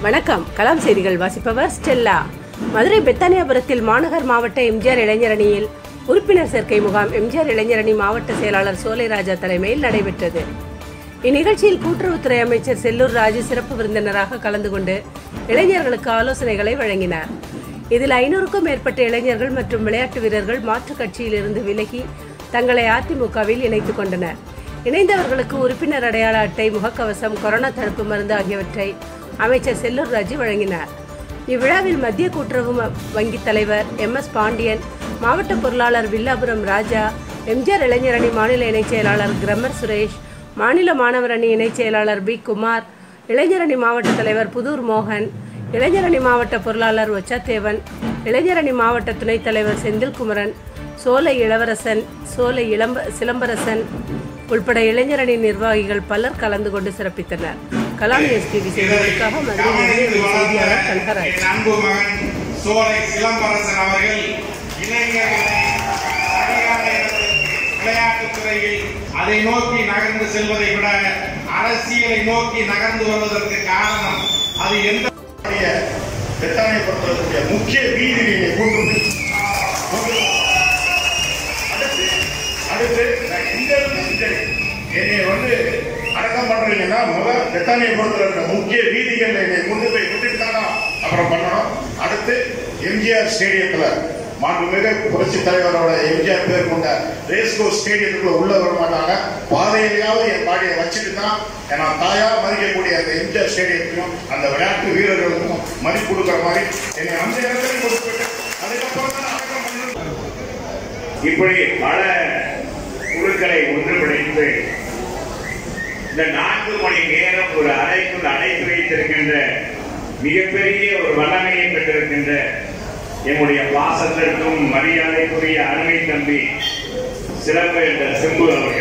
வணக்கம் கலாம் செய்திகள் வாசிப்பவர் ஸ்டெல்லா மதுரை பெத்தானியாபுரத்தில் மாநகர் மாவட்ட எம்ஜிஆர் இளைஞரணியில் உறுப்பினர் சேர்க்கை முகாம் எம்ஜிஆர் இளைஞரணி மாவட்ட செயலாளர் சோலைராஜா தலைமையில் நடைபெற்றது இந்நிகழ்ச்சியில் கூட்டுறவுத்துறை அமைச்சர் செல்லூர் ராஜு சிறப்பு விருந்தினராக கலந்து கொண்டு இளைஞர்களுக்கு ஆலோசனைகளை வழங்கினார் இதில் ஐநூறுக்கும் மேற்பட்ட இளைஞர்கள் மற்றும் விளையாட்டு வீரர்கள் மாற்றுக் கட்சியிலிருந்து விலகி தங்களை அதிமுகவில் இணைத்துக் கொண்டனர் இணைந்தவர்களுக்கு உறுப்பினர் அடையாள அட்டை முகக்கவசம் கொரோனா தடுப்பு மருந்து ஆகியவற்றை அமைச்சர் செல்லூர் ராஜு வழங்கினார் இவ்விழாவில் மத்திய கூட்டுறவு ம- வங்கித் தலைவர் எம் எஸ் பாண்டியன் மாவட்ட பொருளாளர் வில்லாபுரம் ராஜா எம்ஜிஆர் இளைஞரணி மாநில இணைச் செயலாளர் கிரமர் சுரேஷ் மாநில மாணவர் அணி இணைச் செயலாளர் பி குமார் இளைஞரணி மாவட்ட தலைவர் புதூர் மோகன் இளைஞரணி மாவட்ட பொருளாளர் ஒச்சத்தேவன் இளைஞரணி மாவட்ட துணைத் தலைவர் செந்தில்குமரன் சோலை இளவரசன் சோலை இளம்ப சிலம்பரசன் உள்பட இளைஞரணி நிர்வாகிகள் பலர் கலந்து கொண்டு சிறப்பித்தனர் கலாம் எஸ்பிபி செய்திகளுக்காக மதுரையிலிருந்து எமது செய்தியாளர் கனகராஜ் என் அன்பு மகன் சோலை சிலம்பரசன் அவர்கள் இளைஞர்களை அதிகார விளையாட்டுத் துறையில் அதை நோக்கி நகர்ந்து செல்வதை விட அரசியலை நோக்கி நகர்ந்து வருவதற்கு காரணம் அது எந்த பெத்தானை பொறுத்தவரைக்கூடிய முக்கிய வீதியை கொண்டு போய் கொண்டு வா. அடுத்து அடுத்து நான் எங்க இருந்து சரி, என்னை வந்து அடக்கம் பண்றீங்கன்னா முதல் பெத்தானியை பொறுத்தவரை முக்கிய வீதிகள்ல என்னை கொண்டு போய் விட்டுட்டு தானா அப்புறம் பண்ணணும் அடுத்து எம்ஜிஆர் ஸ்டேடியத்துல மாண்புமிகு புரட்சி தலைவரோட எம்ஜிஆர் பேர் கொண்ட ரேஸ்கோ ஸ்டேடியத்துக்குள்ள உள்ள வர மாட்டாங்க பாதையிலேயாவது என் பாடியை வச்சுட்டு தான் நான் தாயா மதிக்கக்கூடிய அந்த எம்ஜிஆர் ஸ்டேடியத்துக்கும் அந்த விளையாட்டு வீரர்களுக்கும் மதிப்பு கொடுக்குற மாதிரி என்னை அந்த இடத்துல கொண்டு போயிட்டு அதுக்கப்புறம் தான் அடக்கம் பண்ணணும் இப்படி பல குழுக்களை ஒன்றுபடைத்து இந்த நான்கு மணி நேரம் ஒரு அறைக்குள் அடைத்து வைத்திருக்கின்ற மிகப்பெரிய ஒரு வல்லமையை பெற்றிருக்கின்ற எம்முடைய பாசத்திற்கும் மரியாதைக்குரிய அருமை தம்பி சிறப்பு என்ற சிம்பு அவர்கள்